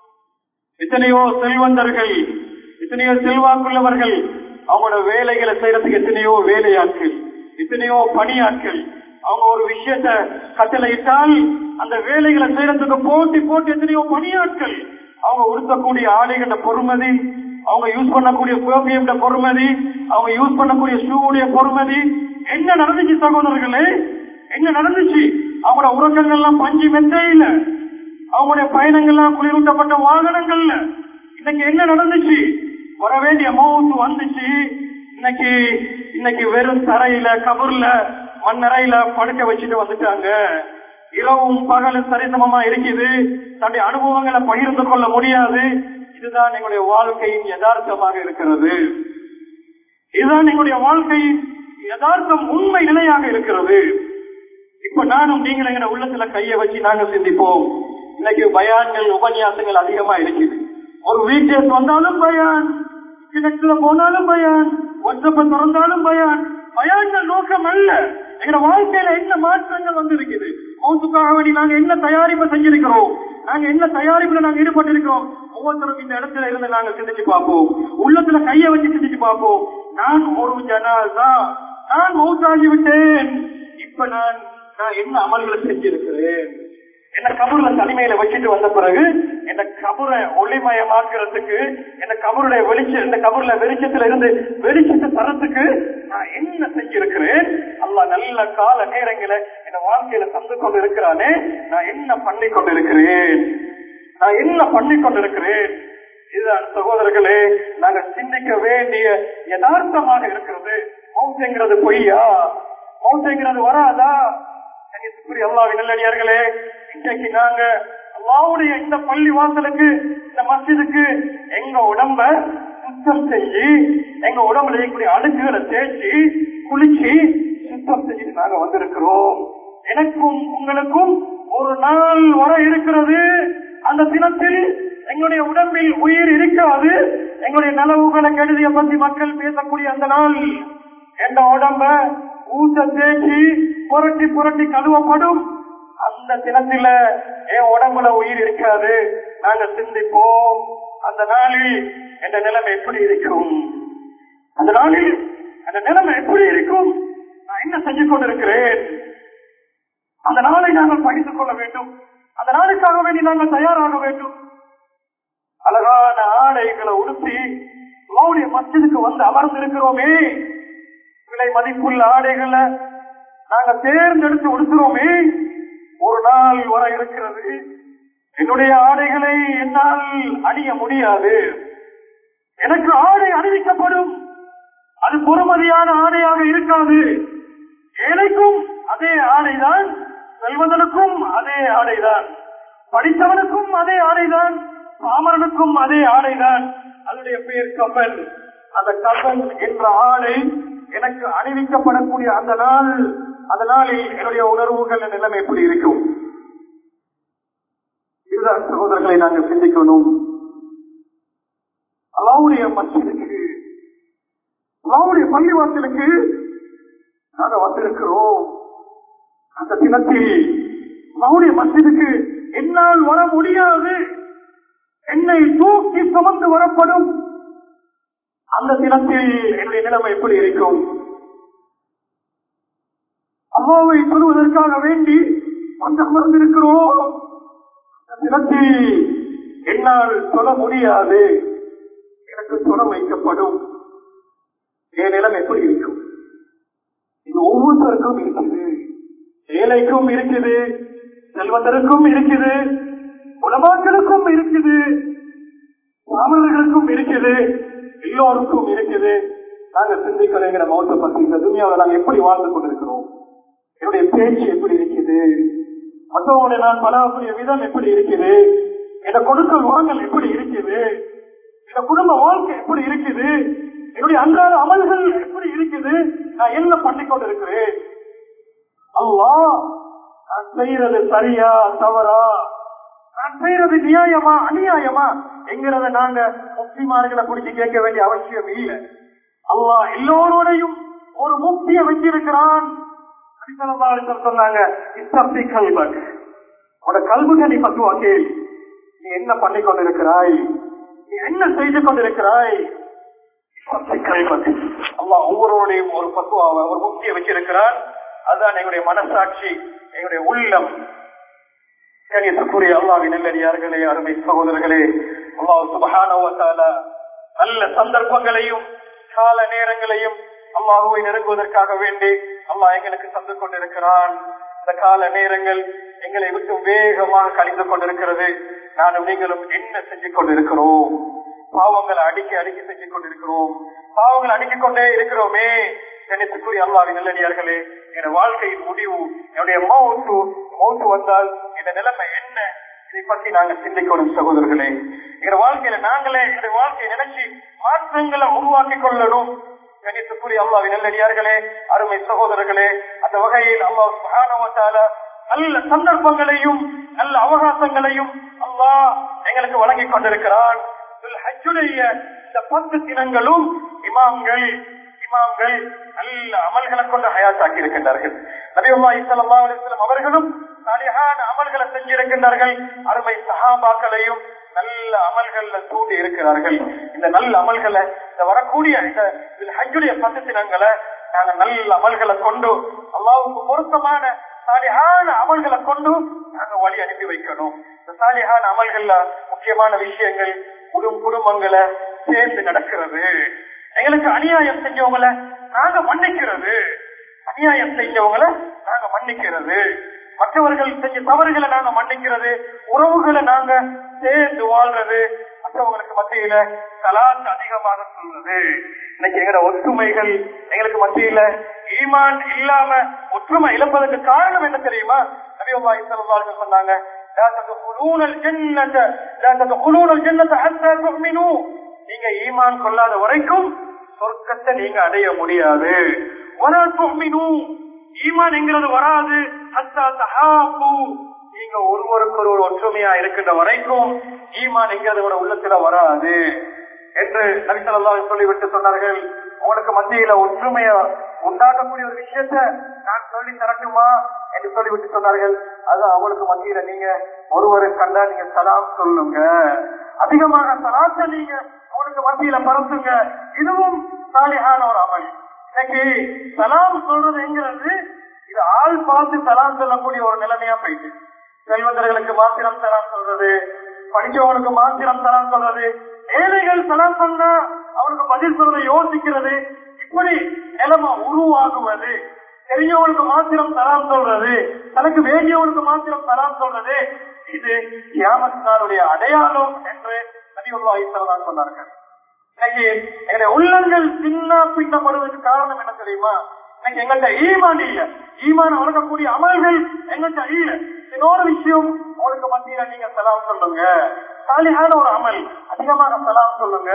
எத்தனையோ செல்வந்தர்கள் எத்தனையோ செல்வாக்குள்ளவர்கள் அவங்களோட வேலைகளை செய்யறதுக்கு எத்தனையோ வேலையாட்கள் எத்தனையோ பணியாட்கள் அவங்க ஒரு விஷயத்த கட்டளையிட்டால் அந்த வேலைகளை செய்யறதுக்கு போட்டி போட்டி எத்தனையோ பணியாட்கள் அவங்க உடுத்தக்கூடிய ஆடைகள பொறுமதி அவங்க யூஸ் பண்ணக்கூடிய புரோகியம் பொறுமதி அவங்க யூஸ் பண்ணக்கூடிய ஷூவுடைய பொறுமதி என்ன நடந்துச்சு சகோதரர்களே என்ன நடந்துச்சு அவங்களோட உறக்கங்கள்லாம் பஞ்சு மெத்தையில அவங்களுடைய பயணங்கள்லாம் குளிரூட்டப்பட்ட வாகனங்கள்ல இன்னைக்கு என்ன நடந்துச்சு வர வேண்டிய மௌத்து வந்துச்சு இன்னைக்கு இன்னைக்கு வெறும் தரையில கபூர்ல மண்ணறையில படுக்க வச்சுட்டு வந்துட்டாங்க இரவும் பகலும் சரிசமமா இருக்குது தன்னுடைய அனுபவங்களை பகிர்ந்து கொள்ள முடியாது இதுதான் எங்களுடைய வாழ்க்கையின் யதார்த்தமாக இருக்கிறது இதுதான் எங்களுடைய வாழ்க்கையின் யதார்த்தம் உண்மை நிலையாக இருக்கிறது இப்ப நானும் நீங்களும் எங்க உள்ளத்துல கைய வச்சு நாங்க சிந்திப்போம் இன்னைக்கு பயான்கள் உபன்யாசங்கள் அதிகமா இருக்குது ஒரு வீக்கேஸ் வந்தாலும் பயான் கிணத்துல போனாலும் பயான் ஒற்றப்ப திறந்தாலும் பயான் பயான்கள் நோக்கம் அல்ல எங்க வாழ்க்கையில என்ன மாற்றங்கள் வந்து இருக்குது மௌத்துக்காக வேண்டி நாங்க என்ன தயாரிப்பு செஞ்சிருக்கிறோம் நாங்க என்ன தயாரிப்புல நாங்க ஈடுபட்டிருக்கிறோம் ஒவ்வொருத்தரும் இந்த இடத்துல இருந்து நாங்க சிந்திச்சு பார்ப்போம் உள்ளத்துல கைய வச்சு சிந்திச்சு பார்ப்போம் நான் ஒரு ஜனாதா நான் மௌத்தாகி விட்டேன் இப்ப நான் நான் என்ன அமல்களை செஞ்சிருக்கிறேன் என்ன கபூர்ல தனிமையில வச்சுட்டு வந்த பிறகு என்ன கபூரை ஒளிமயமாக்குறதுக்கு என்ன கபூருடைய வெளிச்சம் இந்த கபூர்ல வெளிச்சத்துல இருந்து வெளிச்சத்தை தரத்துக்கு நான் என்ன செஞ்சிருக்கிறேன் அல்லா நல்ல கால நேரங்களை என் வாழ்க்கையில தந்து கொண்டு இருக்கிறானே நான் என்ன பண்ணி கொண்டிருக்கிறேன் நான் என்ன பண்ணி கொண்டிருக்கிறேன் இதுதான் சகோதரர்களே நாங்க சிந்திக்க வேண்டிய யதார்த்தமாக இருக்கிறது மௌசங்கிறது பொய்யா மௌசங்கிறது வராதா அல்லாவின் நல்லடியார்களே இன்றைக்கு நாங்க அல்லாவுடைய இந்த பள்ளி வாசலுக்கு இந்த மசிதுக்கு எங்க உடம்ப சுத்தம் செஞ்சு எங்க உடம்புல இருக்கக்கூடிய அழுக்குகளை தேய்ச்சி குளிச்சு சுத்தம் செஞ்சுட்டு நாங்க வந்திருக்கிறோம் எனக்கும் உங்களுக்கும் ஒரு நாள் வர இருக்கிறது அந்த தினத்தில் எங்களுடைய உடம்பில் உயிர் இருக்காது எங்களுடைய நலவுகளை கெடுதிய பற்றி மக்கள் பேசக்கூடிய அந்த நாள் எந்த உடம்ப ஊட்ட தேய்ச்சி புரட்டி புரட்டி கழுவப்படும் அந்த தினத்தில என் உடம்புல உயிர் இருக்காது நாங்க சிந்திப்போம் அந்த நாளில் என்ற நிலைமை எப்படி இருக்கும் அந்த நாளில் அந்த நிலைமை எப்படி இருக்கும் நான் என்ன செஞ்சு கொண்டிருக்கிறேன் அந்த நாளை நாங்கள் பகிர்ந்து கொள்ள வேண்டும் அந்த நாளுக்காக வேண்டி நாங்கள் தயாராக வேண்டும் அழகான ஆடைகளை உடுத்தி அவருடைய மஸ்ஜிதுக்கு வந்து அமர்ந்திருக்கிறோமே விலை மதிப்புள்ள ஆடைகளை நாங்க தேர்ந்தெடுத்து உடுத்துறோமே ஒரு நாள் வர இருக்கிறது என்னுடைய ஆடைகளை என்னால் அணிய முடியாது எனக்கு ஆடை அணிவிக்கப்படும் அது பொறுமதியான ஆடையாக இருக்காது ஏழைக்கும் அதே ஆடைதான் செல்வதனுக்கும் அதே ஆடைதான் படித்தவனுக்கும் அதே ஆடைதான் பாமரனுக்கும் அதே ஆடைதான் அதனுடைய பெயர் கப்பன் அந்த கப்பன் என்ற ஆடை எனக்கு அணிவிக்கப்படக்கூடிய அந்த நாள் அந்த நாளில் என்னுடைய உணர்வுகள் நிலைமை எப்படி இருக்கும் இதுதான் சகோதரர்களை நாங்கள் சிந்திக்கணும் அல்லாவுடைய மசிதுக்கு அல்லாவுடைய பள்ளிவாசலுக்கு நாங்கள் வந்திருக்கிறோம் அந்த தினத்தில் அல்லாவுடைய மசிதுக்கு என்னால் வர முடியாது என்னை தூக்கி சுமந்து வரப்படும் அந்த தினத்தில் என்னுடைய நிலைமை எப்படி இருக்கும் அம்மாவை சொல்வதற்காக வேண்டி வந்து அமர்ந்திருக்கிறோம் அந்த தினத்தில் என்னால் சொல்ல முடியாது எனக்கு சொல்ல வைக்கப்படும் என் நிலம் எப்படி இருக்கும் இது ஒவ்வொருத்தருக்கும் இருக்குது ஏழைக்கும் இருக்குது செல்வந்தருக்கும் இருக்குது உலமாக்களுக்கும் இருக்குது பாமர்களுக்கும் இருக்குது எல்லோருக்கும் இருக்குது நாங்க சிந்திக்கிறேங்கிற மௌத்த பத்தி இந்த துணியாவில் நாங்க எப்படி வாழ்ந்து கொண்டிருக்கிறோம் என்னுடைய பேச்சு எப்படி இருக்குது மற்றவங்களுடைய நான் பழகக்கூடிய விதம் எப்படி இருக்குது இந்த கொடுக்கல் வாங்கல் எப்படி இருக்குது இந்த குடும்ப வாழ்க்கை எப்படி இருக்குது என்னுடைய அன்றாட அமல்கள் எப்படி இருக்குது நான் என்ன பண்ணிக் கொண்டிருக்கிறேன் அல்லா நான் செய்யறது சரியா தவறா நான் செய்யறது நியாயமா அநியாயமா என்கிறத நாங்க முக்திமார்களை பிடிச்சி கேட்க வேண்டிய அவசியம் இல்லை அல்லா எல்லோரோடையும் ஒரு முக்தியை வச்சிருக்கிறான் சொன்னாங்க இஸ்தப்தி கல்வன் உட கல்விக நீ பத்துவா கேள் நீ என்ன பண்ணி கொண்டிருக்கிறாய் நீ என்ன செய்து கொண்டிருக்கிறாய் அல்லா ஒவ்வொருவரையும் ஒரு பத்துவாவை ஒரு முக்தியை வச்சிருக்கிறான் அதுதான் எங்களுடைய மனசாட்சி எங்களுடைய உள்ளம் கணியத்துக்குரிய அல்லாவின் நல்லடியார்களே அருமை சகோதரர்களே அல்லாஹ் சுபகான நல்ல சந்தர்ப்பங்களையும் கால நேரங்களையும் அல்லாஹுவை நெருங்குவதற்காக வேண்டி அல்லாஹ் எங்களுக்கு தந்து கொண்டிருக்கிறான் இந்த கால நேரங்கள் எங்களை விட்டு வேகமாக கழிந்து கொண்டிருக்கிறது நானும் நீங்களும் என்ன செஞ்சு கொண்டிருக்கிறோம் பாவங்களை அடிக்கி அடிக்கி செஞ்சு கொண்டிருக்கிறோம் பாவங்களை அடுக்கிக் கொண்டே இருக்கிறோமே கணித்துக்குரிய அல்லாவின் நல்லடியார்களே என் வாழ்க்கையின் முடிவு என்னுடைய மௌத்து மௌத்து வந்தால் இந்த நிலைமை என்ன இதை பத்தி நாங்க சிந்திக்கணும் சகோதரர்களே எங்க வாழ்க்கையில நாங்களே எங்களுடைய வாழ்க்கையை நினைச்சு மாற்றங்களை உருவாக்கி கொள்ளணும் கணித்துக்குரிய அல்லாவின் நல்லடியார்களே அருமை சகோதரர்களே அந்த வகையில் அல்லாஹ் சுகானவத்தால நல்ல சந்தர்ப்பங்களையும் நல்ல அவகாசங்களையும் அல்லாஹ் எங்களுக்கு வழங்கி கொண்டிருக்கிறான் ஹஜ்ஜுடைய இந்த பத்து தினங்களும் இமாம்கள் இமாம்கள் நல்ல அமல்களை கொண்டு ஹயாத்தாக்கி இருக்கின்றார்கள் நபியுல்லா இஸ்லாம் அலிஸ்லாம் அவர்களும் சரியான அமல்களை செஞ்சிருக்கின்றார்கள் அருமை சகாபாக்களையும் நல்ல அமல்கள்ல தூண்டி இருக்கிறார்கள் இந்த நல்ல அமல்களை இந்த வரக்கூடிய இந்த ஹஜ்ஜுடைய பத்து தினங்களை நாங்க நல்ல அமல்களை கொண்டு அல்லாவுக்கு பொருத்தமான சாலியான அமல்களை கொண்டு நாங்க வழி அனுப்பி வைக்கணும் இந்த சாலியான அமல்கள்ல முக்கியமான விஷயங்கள் குடும் குடும்பங்களை சேர்ந்து நடக்கிறது எங்களுக்கு அநியாயம் செஞ்சவங்களை நாங்க மன்னிக்கிறது அநியாயம் செஞ்சவங்களை நாங்க மன்னிக்கிறது மற்றவர்கள் செஞ்ச தவறுகளை நாங்க மன்னிக்கிறது உறவுகளை நாங்க சேர்ந்து வாழ்றது மற்றவங்களுக்கு மத்தியில கலாத்து அதிகமாக சொல்றது இன்னைக்கு எங்கட ஒற்றுமைகள் எங்களுக்கு மத்தியில ஈமான் இல்லாம ஒற்றுமை இழப்பதற்கு காரணம் என்ன தெரியுமா நபியுல்லாஹி ஸல்லல்லாஹு அலைஹி சொன்னாங்க لا تدخلون الجنة لا تدخلون الجنة حتى تؤمنوا நீங்க ஈமான் கொள்ளாத வரைக்கும் சொர்க்கத்தை நீங்க அடைய முடியாது ولا تؤمنوا ஈமான் என்கிறது வராது ஹத்தா தஹாபு நீங்க ஒருவருக்கு ஒரு ஒற்றுமையா இருக்கின்ற வரைக்கும் ஈமான் என்கிறது கூட உள்ளத்துல வராது என்று நபிசல்லா சொல்லிவிட்டு சொன்னார்கள் உங்களுக்கு மத்தியில ஒற்றுமைய உண்டாக்கக்கூடிய ஒரு விஷயத்த நான் சொல்லி தரட்டுமா என்று சொல்லிவிட்டு சொன்னார்கள் அது அவங்களுக்கு மத்தியில நீங்க ஒருவரை கண்டா நீங்க சலாம் சொல்லுங்க அதிகமாக சலாத்த நீங்க அவனுக்கு மத்தியில பரப்புங்க இதுவும் சாலியான ஒரு அமல் இன்னைக்கு சலாம் சொல்றது எங்கிறது இது ஆள் பார்த்து சலாம் சொல்லக்கூடிய ஒரு நிலைமையா போயிட்டு செல்வந்தர்களுக்கு மாத்திரம் சலாம் சொல்றது படிச்சவங்களுக்கு மாத்திரம் சலாம் சொல்றது ஏழைகள் சலாம் சொன்னா அவனுக்கு பதில் சொல்றதை யோசிக்கிறது இப்படி நிலைமை உருவாகுவது பெரியவனுக்கு மாத்திரம் தராம் சொல்றது தனக்கு வேண்டியவனுக்கு மாத்திரம் தராம் சொல்றது இது கியாமத்தினாருடைய அடையாளம் என்று நபியுல்லா ஐசலாம் சொன்னார்கள் இன்னைக்கு எங்களுடைய உள்ளங்கள் சின்ன பின்னப்படுவதற்கு காரணம் என்ன தெரியுமா இன்னைக்கு எங்கள்கிட்ட ஈமான் இல்ல ஈமான் வழங்கக்கூடிய அமல்கள் எங்கள்கிட்ட இல்ல இன்னொரு விஷயம் உங்களுக்கு மத்தியில நீங்க சலாம் சொல்லுங்க சாலியான ஒரு அமல் அதிகமாக சலாம் சொல்லுங்க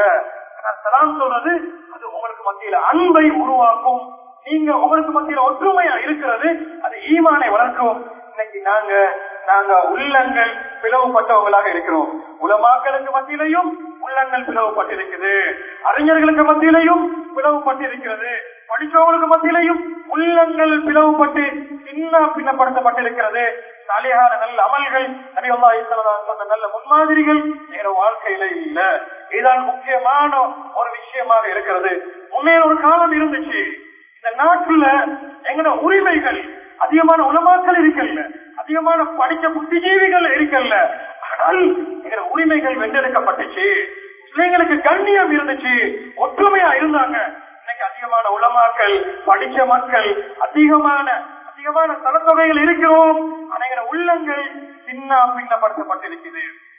சலாம் சொல்றது அது உங்களுக்கு மத்தியில அன்பை உருவாக்கும் நீங்க உங்களுக்கு மத்தியில ஒற்றுமையா இருக்கிறது அது ஈமானை வளர்க்கும் இன்னைக்கு நாங்க நாங்க உள்ளங்கள் பிளவுபட்டவங்களாக இருக்கிறோம் உலமாக்களுக்கு மத்தியிலையும் உள்ளங்கள் பிளவுபட்டிருக்குது அறிஞர்களுக்கு மத்தியிலையும் பிளவுபட்டிருக்கிறது படிச்சவங்களுக்கு மத்தியிலையும் உள்ளங்கள் பிளவுபட்டு சின்ன பின்னப்படுத்தப்பட்டிருக்கிறது சாலியான நல்ல அமல்கள் நபியல்லா சொன்ன நல்ல முன்மாதிரிகள் எங்க வாழ்க்கையில இல்ல இதுதான் முக்கியமான ஒரு விஷயமாக இருக்கிறது உண்மையில ஒரு காலம் இருந்துச்சு இந்த நாட்டுல எங்கட உரிமைகள் அதிகமான உலமாக்கள் இருக்கல்ல அதிகமான படித்த புத்திஜீவிகள் இருக்கல்ல ஆனால் எங்கட உரிமைகள் வென்றெடுக்கப்பட்டுச்சு பிள்ளைங்களுக்கு கண்ணியம் இருந்துச்சு ஒற்றுமையா இருந்தாங்க இன்னைக்கு அதிகமான உலமாக்கள் படிச்ச மக்கள் அதிகமான அதிகமான தனத்தொகைகள் இருக்கிறோம் ஆனா எங்கட உள்ளங்கள் சின்ன பின்னப்படுத்தப்பட்டிருக்குது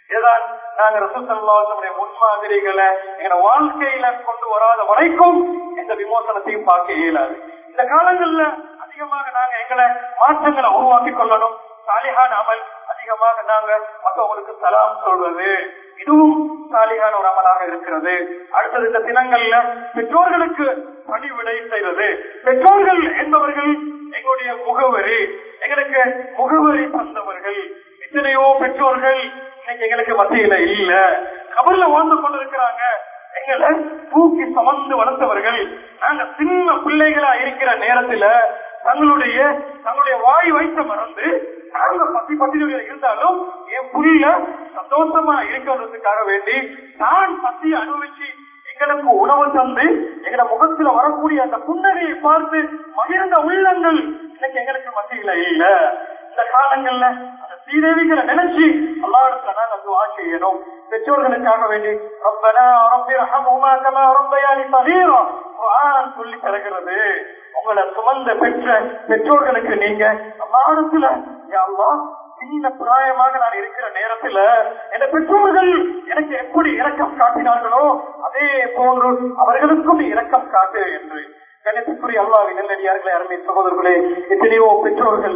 இதுதான் நாங்க ரசூசல்லாசனுடைய முன்மாதிரிகளை எங்க வாழ்க்கையில கொண்டு வராத வரைக்கும் எந்த விமோசனத்தையும் பார்க்க இயலாது இந்த காலங்கள்ல அதிகமாக நாங்க எங்களை மாற்றங்களை உருவாக்கி கொள்ளணும் சாலிஹான் அமல் அதிகமாக நாங்க மற்றவங்களுக்கு சலாம் சொல்வது இதுவும் சாலிகான ஒரு அமலாக இருக்கிறது அடுத்தது இந்த தினங்கள்ல பெற்றோர்களுக்கு பணிவிடை செய்வது பெற்றோர்கள் என்பவர்கள் எங்களுடைய முகவரி எங்களுக்கு முகவரி தந்தவர்கள் எத்தனையோ பெற்றோர்கள் இன்னைக்கு எங்களுக்கு மத்தியில இல்ல கபர்ல வாழ்ந்து கொண்டிருக்கிறாங்க எங்களை தூக்கி சுமந்து வளர்த்தவர்கள் நாங்க சின்ன பிள்ளைகளா இருக்கிற நேரத்துல தங்களுடைய தங்களுடைய வாய் வைத்த மறந்து நாங்க பத்தி பத்திரிகையில இருந்தாலும் என் புள்ள சந்தோஷமா இருக்கிறதுக்காக வேண்டி நான் பத்தி அனுபவிச்சு எங்களுக்கு உணவு தந்து எங்க முகத்துல வரக்கூடிய அந்த புன்னகையை பார்த்து மகிழ்ந்த உள்ளங்கள் இன்னைக்கு எங்களுக்கு மத்தியில இல்ல இந்த காலங்கள்ல அந்த சீதேவிகளை நினைச்சு எல்லா இடத்துல நாங்க துவா செய்யணும் பெற்றோர்களுக்காக வேண்டி ரப்பனா ரப்பி ரஹமுமா கமா ரப்பயானி சகீரா குர்ஆன் சொல்லி தருகிறது உங்களை சுமந்த பெற்ற பெற்றோர்களுக்கு நீங்க அல்லாடத்துல அல்லாஹ் சின்ன பிராயமாக நான் இருக்கிற நேரத்துல என் பெற்றோர்கள் எனக்கு எப்படி இரக்கம் காட்டினார்களோ அதே போன்று அவர்களுக்கும் நீ இரக்கம் காட்டு என்று கணித்துக்குரிய அல்லாவின் நெல்லடியார்களே அருமை சகோதரர்களே எத்தனையோ பெற்றோர்கள்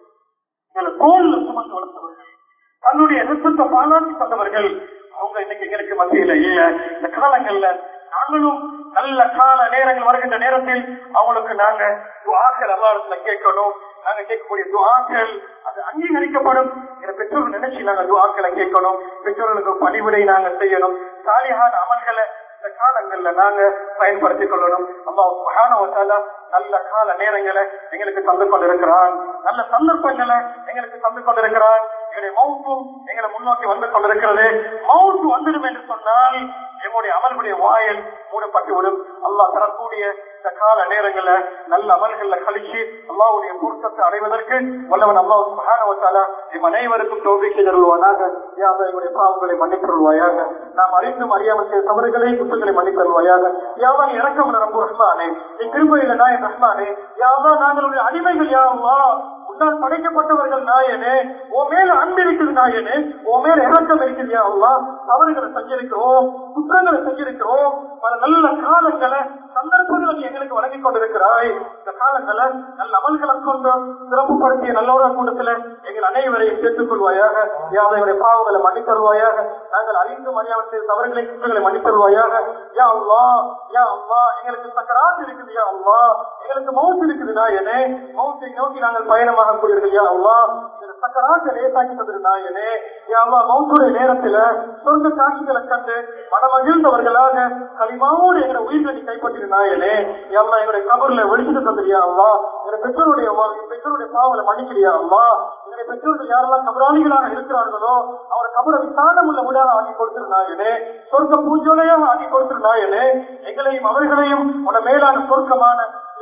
எங்களை தோல்ல சுமந்து வளர்த்தவர்கள் தன்னுடைய நிறுத்தத்தை பாலாட்டி தந்தவர்கள் அவங்க இன்னைக்கு எங்களுக்கு மத்தியில இல்ல இந்த காலங்கள்ல நாங்களும் நல்ல கால நேரங்கள் வருகின்ற நேரத்தில் அவங்களுக்கு நாங்க துவாக்கள் எல்லா கேட்கணும் நாங்க கேட்கக்கூடிய துவாக்கள் அது அங்கீகரிக்கப்படும் என பெற்றோர்கள் நினைச்சு நாங்க துவாக்களை கேட்கணும் பெற்றோர்களுக்கு பணிவிடை நாங்க செய்யணும் சாலியான அமல்களை இந்த காலங்கள்ல நாங்க பயன்படுத்திக் கொள்ளணும் அல்லாஹ் சுப்ஹானஹு வ தஆலா நல்ல கால நேரங்களை எங்களுக்கு தந்து கொண்டிருக்கிறான் நல்ல சந்தர்ப்பங்களை எங்களுக்கு தந்து கொண்டிருக்கிறான் எங்களுடைய மவுத்தும் எங்களை முன்னோக்கி வந்து கொண்டிருக்கிறது மவுத்து வந்துடும் என்று சொன்னால் எங்களுடைய அமல்களுடைய வாயில் மூடப்பட்டு விடும் அல்லாஹ் தரக்கூடிய இந்த கால நேரங்கள்ல நல்ல அமல்கள்ல கழிச்சு அல்லாவுடைய பொருத்தத்தை அடைவதற்கு வல்லவன் அல்லாஹ் சுப்ஹானஹு வ தஆலா நம் அனைவருக்கும் தௌஃபீக் தருவானாக யா அல்லாஹ் எங்களுடைய பாவங்களை மன்னித்தருள்வாயாக நாம் அறிந்தும் அறியாமல் செய்த தவறுகளை குற்றங்களை மன்னித்தருள்வாயாக யா அல்லாஹ் இரக்கம் நம்பு ரஹ்மானே நீ கிருபையில நாயன் ரஹ்மானே யா அல்லாஹ் நாங்களுடைய அடிமைகள் யா அல்லாஹ் உன்னால் படைக்கப்பட்டவர்கள் நாயனே ஓ மேல அன்பு இருக்குது நாயனே ஓ மேல இறக்கம் இருக்குது யா அல்லாஹ் தவறுகளை செஞ்சிருக்கிறோம் குற்றங்களை செஞ்சிருக்கிறோம் பல நல்ல காலங்களை சந்தர்ப்பங்களை நீ எங்களுக்கு வழங்கி கொண்டிருக்கிறாய் இந்த காலங்களை நல்ல அமல்களை கொண்டு சிறப்புப்படுத்திய நல்லோர கூட்டத்துல எங்கள் அனைவரையும் சேர்த்துக் கொள்வாயாக யாவையுடைய பாவங்களை மன்னித்தருவாயாக நாங்கள் அறிந்து மரியாதை செய்த தவறுகளை குற்றங்களை மன்னித்தருவாயாக யா அல்லா யா அல்லா எங்களுக்கு சக்கராத்து இருக்குது யா அல்லா எங்களுக்கு மவுத்து இருக்குது நாயனே மவுத்தை நோக்கி நாங்கள் பயணமாக கூடியவர்கள் யா அல்லா எங்களுக்கு சக்கராத்து லேசாக்கி தந்தது நாயனே யா அல்லா மவுத்துடைய நேரத்துல சொர்க்க காட்சிகளை கண்டு மனமகிழ்ந்தவர்களாக களிமாவோடு எங்களை உயிர்களை கைப்பற்றின நாயனே யா அல்லா எங்களுடைய கபர்ல வெளிச்சத்து தந்திரியா அல்லா எங்களுடைய பெற்றோருடைய பெற்றோருடைய பாவங்களை மன்னிக்கிறியா அல்லா எங்களுடைய பெற்றோர்கள் யாரெல்லாம் கபராளிகளாக இருக்கிறார்களோ அவர் கபர விசாலம் உள்ள விடாத ஆக்கி கொடுத்திரு நாயனே சொர்க்க பூஜோலையாக ஆக்கி கொடுத்திரு நாயனே எங்களையும் அவர்களையும் உன மேலான சொர்க்கமான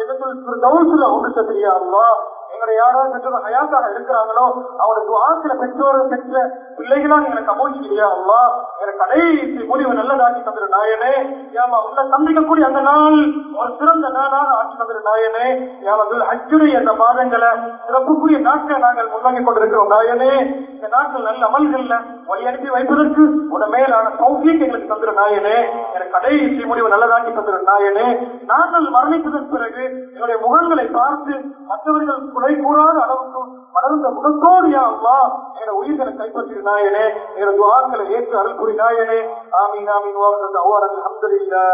கவுன்சில ஒன்று தெரியா அல்லா எங்களுடைய யாராவது பெற்றோர் ஹயாத்தாக இருக்கிறாங்களோ அவருக்கு ஆசில பெற்றோர் பெற்ற பிள்ளைகளா எங்களை கமோசிக்கிறியா அல்லா எங்களை கடைசி முடிவு நல்லதாக்கி தந்திர நாயனே ஏமா உள்ள சந்திக்கக்கூடிய அந்த நாள் ஒரு சிறந்த நாளாக ஆக்கி தந்திர நாயனே ஏமாதில் அச்சுடைய அந்த மாதங்களை சிறப்புக்குரிய நாட்களை நாங்கள் முன்னங்கி கொண்டிருக்கிறோம் நாயனே இந்த நாட்கள் நல்ல அமல்கள்ல வழி அனுப்பி வைப்பதற்கு உன மேலான சௌகியத்தை எங்களுக்கு தந்திர நாயனே எனக்கு கடைசி முடிவு நல்லதாக்கி தந்திர நாயனே நாங்கள் மரணித்ததன் பிறகு எங்களுடைய முகங்களை பார்த்து மற்றவர்கள் குறை கூறாத அளவுக்கு வளர்ந்த முகத்தோடு யாவா எங்களுடைய உயிர்களை கைப்பற்றிய நாயனே எங்களுடைய துவாக்களை ஏற்று அருள் புரி நாயனே ஆமீன் ஆமீன் அவ்வாறு அல்ஹம்துலில்லாஹ்